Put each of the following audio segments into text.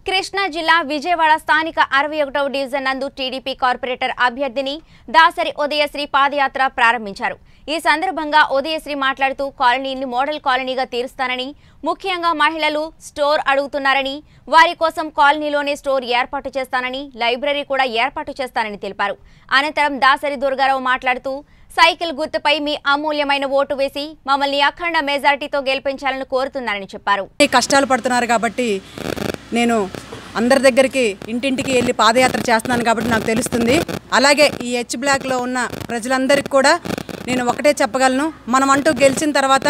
కృష్ణా జిల్లా విజయవాడ స్థానిక అరవై ఒకటవ డివిజన్ నందు టీడీపీ కార్పొరేటర్ అభ్యర్థిని దాసరి ఉదయశ్రీ పాదయాత్ర ప్రారంభించారు ఈ సందర్భంగా ఉదయశ్రీ మాట్లాడుతూ కాలనీని మోడల్ కాలనీగా తీరుస్తానని ముఖ్యంగా మహిళలు స్టోర్ అడుగుతున్నారని వారి కోసం కాలనీలోనే స్టోర్ ఏర్పాటు చేస్తానని లైబ్రరీ కూడా ఏర్పాటు చేస్తానని తెలిపారు అనంతరం దాసరి దుర్గారావు మాట్లాడుతూ సైకిల్ గుర్తుపై మీ అమూల్యమైన ఓటు వేసి మమ్మల్ని అఖండ మెజారిటీతో గెలిపించాలని కోరుతున్నారని చెప్పారు ఈ కష్టాలు పడుతున్నారు కాబట్టి నేను అందరి దగ్గరికి ఇంటింటికి వెళ్ళి పాదయాత్ర చేస్తున్నాను కాబట్టి నాకు తెలుస్తుంది అలాగే ఈ హెచ్ బ్లాక్లో ఉన్న ప్రజలందరికీ కూడా నేను ఒకటే చెప్పగలను మనం అంటూ గెలిచిన తర్వాత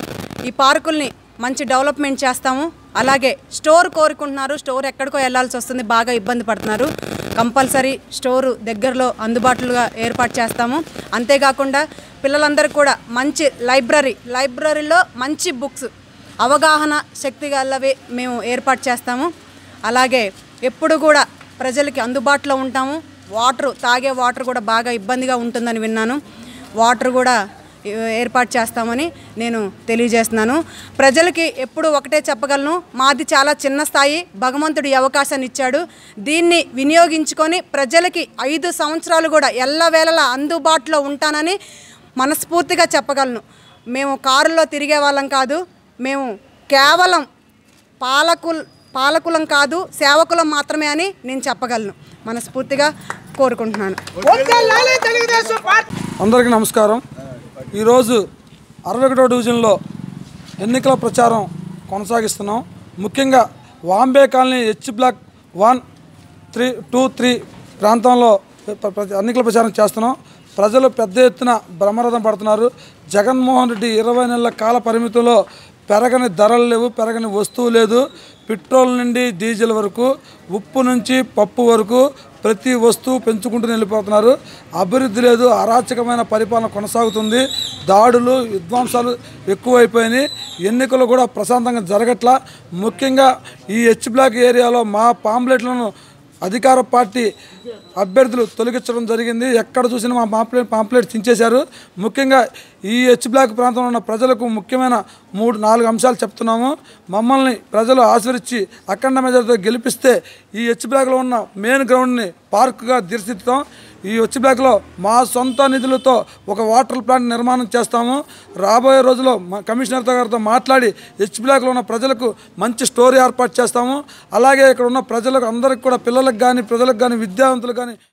ఈ పార్కుల్ని మంచి డెవలప్మెంట్ చేస్తాము అలాగే స్టోర్ కోరుకుంటున్నారు స్టోర్ ఎక్కడికో వెళ్ళాల్సి వస్తుంది బాగా ఇబ్బంది పడుతున్నారు కంపల్సరీ స్టోరు దగ్గరలో అందుబాటులోగా ఏర్పాటు చేస్తాము అంతేకాకుండా పిల్లలందరికీ కూడా మంచి లైబ్రరీ లైబ్రరీలో మంచి బుక్స్ అవగాహన శక్తి గలవి మేము ఏర్పాటు చేస్తాము అలాగే ఎప్పుడు కూడా ప్రజలకి అందుబాటులో ఉంటాము వాటర్ తాగే వాటర్ కూడా బాగా ఇబ్బందిగా ఉంటుందని విన్నాను వాటర్ కూడా ఏ- ఏర్పాటు చేస్తామని నేను తెలియజేస్తున్నాను ప్రజలకి ఎప్పుడు ఒకటే చెప్పగలను మాది చాలా చిన్న స్థాయి భగవంతుడు ఈ అవకాశాన్ని ఇచ్చాడు దీన్ని వినియోగించుకొని ప్రజలకి ఐదు సంవత్సరాలు కూడా ఎల్లవేళలా అందుబాటులో ఉంటానని మనస్ఫూర్తిగా చెప్పగలను మేము కారులో తిరిగే వాళ్ళం కాదు మేము కేవలం పాలకుల్ పాలకులం కాదు సేవకులం మాత్రమే అని నేను చెప్పగలను మనస్ఫూర్తిగా కోరుకుంటున్నాను వద్దలాలి తెలుగుదేశం పార్టీ అందరికీ నమస్కారం ఈరోజు అరవై ఒకటో డివిజన్లో ఎన్నికల ప్రచారం కొనసాగిస్తున్నాం ముఖ్యంగా Vambay colony H block one three two three ప్రాంతంలో ప్ర- ప్ర- ఎన్నికల ప్రచారం చేస్తున్నాం ప్రజలు పెద్ద ఎత్తున బ్రహ్మరథం పడుతున్నారు జగన్మోహన్ రెడ్డి ఇరవై నెలల కాల పరిమితిలో పెరగని ధరలు లేవు పెరగని వస్తువు లేదు పెట్రోల్ నుండి డీజిల్ వరకు ఉప్పు నుంచి పప్పు వరకు ప్రతి వస్తువు పెంచుకుంటూ వెళ్ళిపోతున్నారు అభివృద్ధి లేదు అరాచకమైన పరిపాలన కొనసాగుతుంది దాడులు విధ్వంసాలు ఎక్కువైపోయినాయి ఎన్నికలు కూడా ప్రశాంతంగా జరగట్లా ముఖ్యంగా ఈ హెచ్ బ్లాక్ ఏరియాలో మా పాంప్లెట్లను అధికార పార్టీ అభ్యర్థులు తొలగించడం జరిగింది ఎక్కడ చూసినా మా పాంప్లెట్ పాంప్లెట్ చించేశారు ముఖ్యంగా ఈ హెచ్ బ్లాక్ ప్రాంతంలో ఉన్న ప్రజలకు ముఖ్యమైన మూడు నాలుగు అంశాలు చెప్తున్నాము మమ్మల్ని ప్రజలు ఆశీర్చి అఖండ మెజార్టీతో గెలిపిస్తే ఈ హెచ్ బ్లాక్లో ఉన్న మెయిన్ గ్రౌండ్ని పార్కుగా తీర్చిదిద్దాం ఈ హెచ్ బ్లాక్లో మా సొంత నిధులతో ఒక వాటర్ ప్లాంట్ నిర్మాణం చేస్తాము రాబోయే రోజుల్లో మా కమిషనర్తో గారితో మాట్లాడి హెచ్ బ్లాక్లో ఉన్న ప్రజలకు మంచి స్టోరీ ఏర్పాటు చేస్తాము అలాగే ఇక్కడ ఉన్న ప్రజలకు అందరికి కూడా పిల్లలకు కానీ ప్రజలకు కానీ విద్యావంతులకు కానీ